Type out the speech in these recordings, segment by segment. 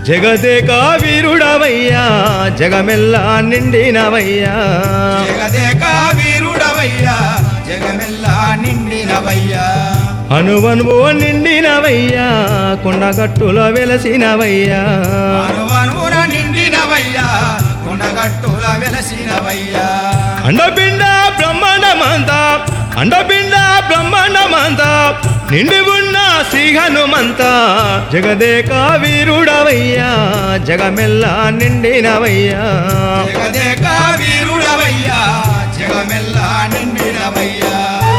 జగదేక వీరుడవయ్యా జగమెల్లా నిండినవయ్యా జగదేక వీరుడవయ్యా జగమెల్లా నిండినవయ్యా అనువనువు నిండినవయ్యా కొండగట్టులో వెలసినవయ్యా అనువనున నిండినవయ్యా కొండగట్టుల వెలసినవయ్యా అండపిండ బ్రహ్మాండమంతా అండపిండ బ్రహ్మాండమంతా నిండి ఉన్న శ్రీ హనుమంతా జగదేక వీరుడవయ్యా జగమెల్లా నిండినవయ్యా జగదేక వీరుడవయ్యా జగమెల్లా నిండినవయ్యా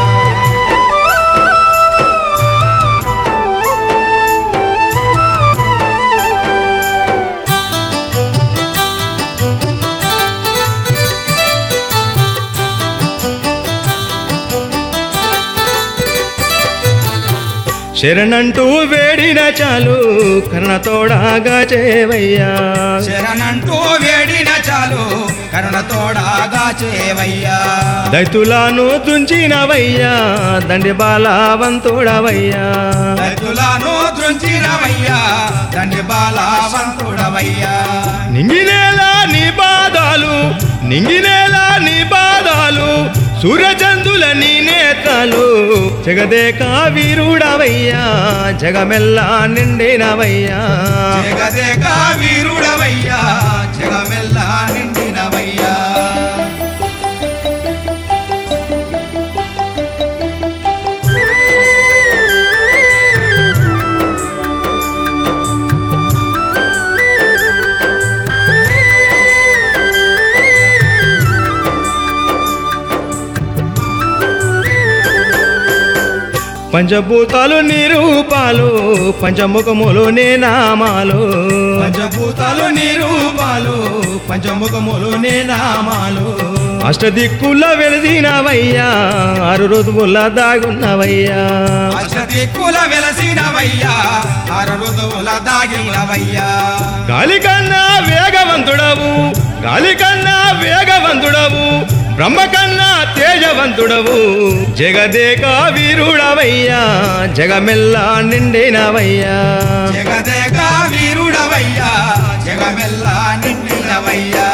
శరణంటూ వేడిన చాలు కర్ణతోడాగా చేవయ్యా శరణంటూ వేడిన చాలు కరుణతోడాగా చేవయ్యా దైతులను తుంచినవయ్యా దండి బాలవంతుడవయ్యా రైతులను దృంచినవయ్యా దండి బాలవంతుడవయ్యా నింగినేలా నీ పాదాలు నింగినేలా నీ పాదాలు సూర్యచందుల నీ నేత్రాలు జగదేక వీరుడవయ్యా జగమెల్లా నిండినవయ్యా జగదేక వీరుడవయ్యా జగమెల్లా నిండినవయ్యా పంచభూతాలు నీ రూపాలు పంచముఖములు నే నామాలు పంచభూతాలు నీ రూపాలు పంచముఖములు నీ నామాలు అష్టదిక్కుల వెలిసినవయ్యా ఆరు ఋతువుల దాగున్నవయ్యా అష్టదిక్కుల వెలసినవయ్యా ఆరు ఋతువుల దాగినవయ్యా గాలి కన్నా వేగవంతుడవు గాలి కన్నా వేగవంతుడవు బ్రహ్మ కన్నా తేజవంతుడవు జగదేక వీరుడవయ్యా జగమెల్లా నిండినవయ్యా జగదేక వీరుడవయ్యా జగమెల్లా నిండినవయ్యా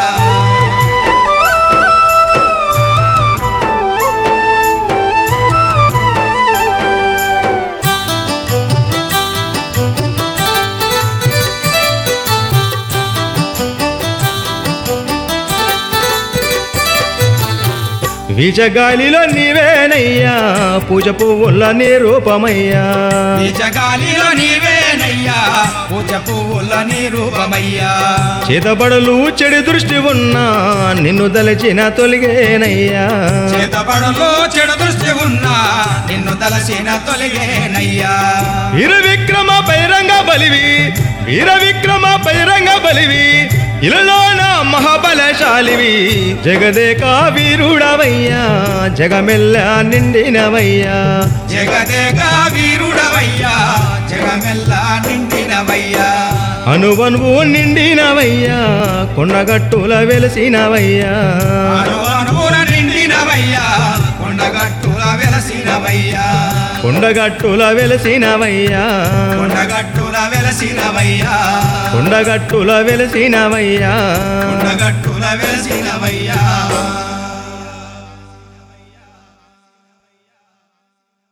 విజగాలిలో నీవేనయ్యా పూజ పువ్వుల నీ రూపమయ్యా నిజగాలిలో నీవేనయ్యా పూజ పువ్వుల నీ రూపమయ్యా చేతబడులు చెడు దృష్టి ఉన్నా నిన్ను దలచిన తొలిగేనయ్యా చేతబడులో చెడు దృష్టి ఉన్నా నిన్ను తలసిన తొలిగేనయ్యా వీర విక్రమ బహిరంగ బలివి వీర విక్రమ బహిరంగ బలివి ఇలలోన మహాబలశాలివి జగదేక వీరుడవయ్యా జగమెల్ల నిండినవయ్యా జగదేక వీరుడవయ్యా జగమెల్లా నిండినవయ్యా అనువనువు నిండినవయ్యా కొండగట్టుల వెలసినవయ్యా అనువనువున నిండినవయ్యా కొండగట్టుల వెలసినవయ్యా కొండగట్టుల వెలసినవయ్యా కొండగట్టుల వెలసినవయ్యా కొండగట్టుల వెలసినవయ్యా కొండగట్టుల వెలసినవయ్యా